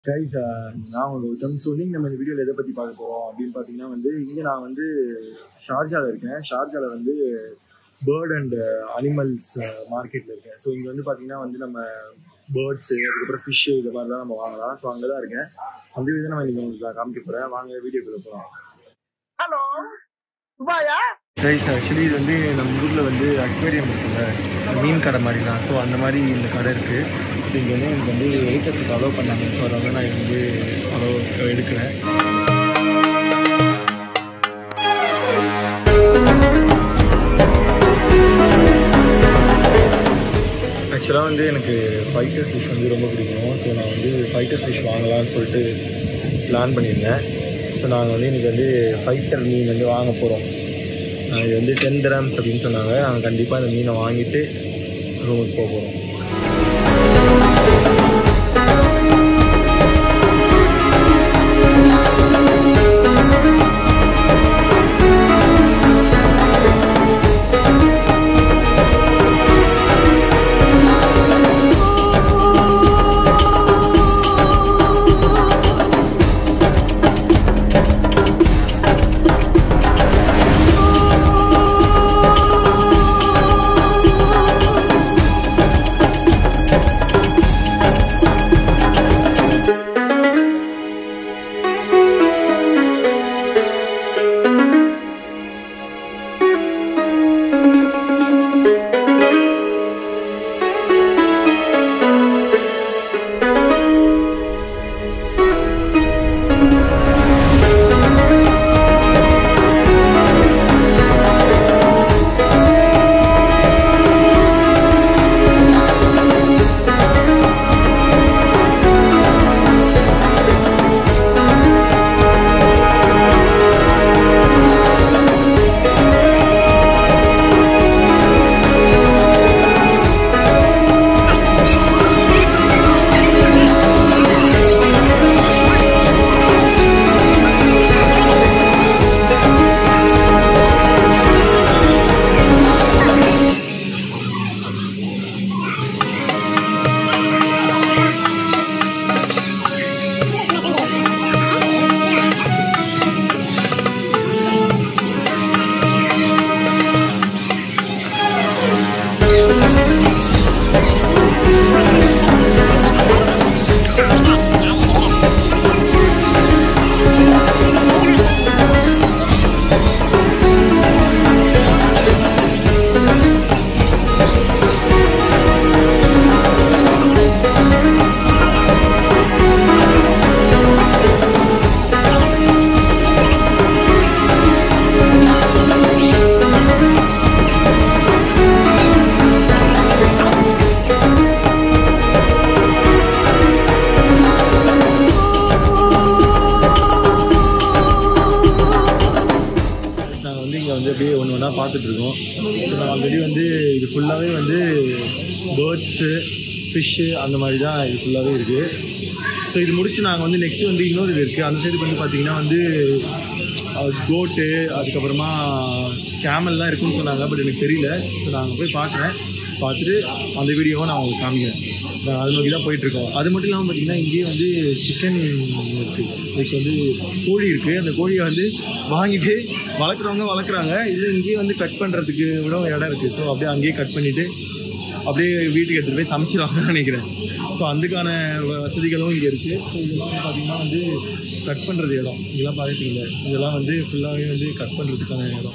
guys நான் உங்க Gautham so நீங்கள் நம்ம இந்த வீடியோவில் எதை பற்றி பார்க்க போகிறோம் அப்படின்னு பார்த்தீங்கன்னா வந்து இங்கே நான் வந்து ஷார்ஜாவில் இருக்கேன் ஷார்ஜாவில் வந்து பேர்ட் அண்ட் அனிமல்ஸ் மார்க்கெட்டில் இருக்கேன் ஸோ இங்கே வந்து பார்த்தீங்கன்னா வந்து நம்ம பேர்ட்ஸு அதுக்கப்புறம் ஃபிஷ்ஷு இது மாதிரிலாம் நம்ம வாங்கலாம் ஸோ அங்கே தான் இருக்கேன் அந்த வீடியோ நான் இன்னைக்கு உங்களுக்கு நான் காமிக்க போகிறேன் வாங்க வீடியோக்குள்ளே போகலாம் ஹலோ துபாயா கைஸ் ஆக்சுவலி இது வந்து நம்ம ஊரில் வந்து அக்வேரியம் இருக்குல்ல மீன் கடை மாதிரி தான் ஸோ அந்த மாதிரி இந்த கடை இருக்குது இங்கே வந்து எனக்கு வந்து எடுக்கிறதுக்கு அலோவ் பண்ணாங்க ஸோ அதனால நான் வந்து அலோவ் எடுக்கிறேன் ஆக்சுவலாக வந்து எனக்கு ஃபைட்டர் ஃபிஷ் வந்து ரொம்ப பிடிக்கும் ஸோ நான் வந்து ஃபைட்டர் ஃபிஷ் வாங்கலாம்னு சொல்லிட்டு பிளான் பண்ணியிருந்தேன் ஸோ நாங்கள் வந்து இன்றைக்கி வந்து ஃபைட்டர் மீன் வந்து வாங்க போகிறோம் இது வந்து டென் கிராம்ஸ் அப்படின்னு சொன்னாங்க நாங்கள் கண்டிப்பாக இந்த மீனை வாங்கிட்டு ரூமுக்கு போக போகிறோம் நாங்கள் வந்து இங்கே வந்து அப்படியே ஒன்று ஒன்றா பார்த்துட்ருக்கோம் ஸோ நான் ஆல்ரெடி வந்து இது ஃபுல்லாகவே வந்து பேர்ட்ஸு ஃபிஷ்ஷு அந்த மாதிரி தான் இது ஃபுல்லாகவே இருக்குது ஸோ இது முடிச்சு நாங்கள் வந்து நெக்ஸ்ட்டு வந்து இன்னொரு இது இருக்குது அந்த சைடு வந்து பார்த்தீங்கன்னா வந்து கோட்டு அதுக்கப்புறமா கேமல்லாம் இருக்குன்னு சொன்னாங்க பட் எனக்கு தெரியல ஸோ நாங்கள் போய் பார்க்குறேன் பார்த்துட்டு அந்த வீடியோவை நான் உங்களுக்கு காமிக்கிறேன் நான் அது நோக்கி தான் போயிட்டுருக்கோம் அது மட்டும் இல்லாமல் பார்த்தீங்கன்னா இங்கேயே வந்து சிக்கன் இருக்குது லைக் வந்து கோழி இருக்குது அந்த கோழியை வந்து வாங்கிட்டு வளர்க்குறவங்க வளர்க்குறாங்க இதில் இங்கேயே வந்து கட் பண்ணுறதுக்கு விட இடம் இருக்குது ஸோ அப்படியே அங்கேயே கட் பண்ணிவிட்டு அப்படியே வீட்டுக்கு எடுத்துகிட்டு போய் சமைச்சிடுவாங்கன்னு நினைக்கிறேன் ஸோ அதுக்கான வ- வசதிகளும் இங்கே இருக்குது ஸோ இதெல்லாம் வந்து பார்த்திங்கன்னா வந்து கட் பண்ணுறது இடம் இதெல்லாம் பார்த்துட்டீங்க இதெல்லாம் வந்து ஃபுல்லாகவே வந்து கட் பண்ணுறதுக்கான இடம்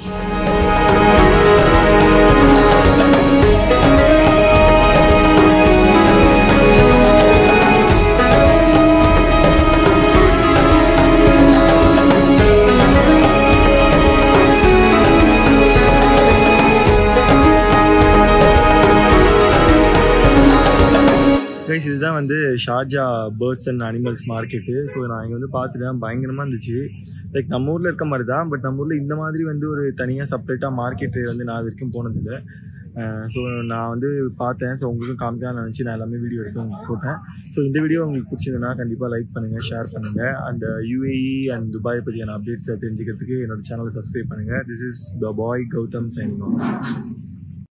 கைஸ் இதுதான் வந்து Sharjah birds and animals market so நான் இங்கே வந்து பார்த்துட்டேன் பயங்கரமாக இருந்துச்சு லைக் நம்ம ஊரில் இருக்க மாதிரி தான் பட் நம்ம ஊரில் இந்த மாதிரி வந்து ஒரு தனியாக செப்பரேட்டாக மார்க்கெட்டு வந்து நான் இது வரைக்கும் போனதில்லை ஸோ நான் வந்து பார்த்தேன் ஸோ உங்களுக்கும் காமிக்கலாம்னு நினச்சி நான் எல்லாமே வீடியோ எடுத்து உங்களுக்கு போட்டேன் ஸோ இந்த வீடியோ உங்களுக்கு பிடிச்சதுன்னா கண்டிப்பாக லைக் பண்ணுங்கள் ஷேர் பண்ணுங்கள் அண்ட் யூஏஇ அண்ட் துபாய் பற்றியான அப்டேட்ஸை தெரிஞ்சுக்கிறதுக்கு என்னோட சேனலை சப்ஸ்கிரைப் பண்ணுங்கள் this is the boy Gautham signing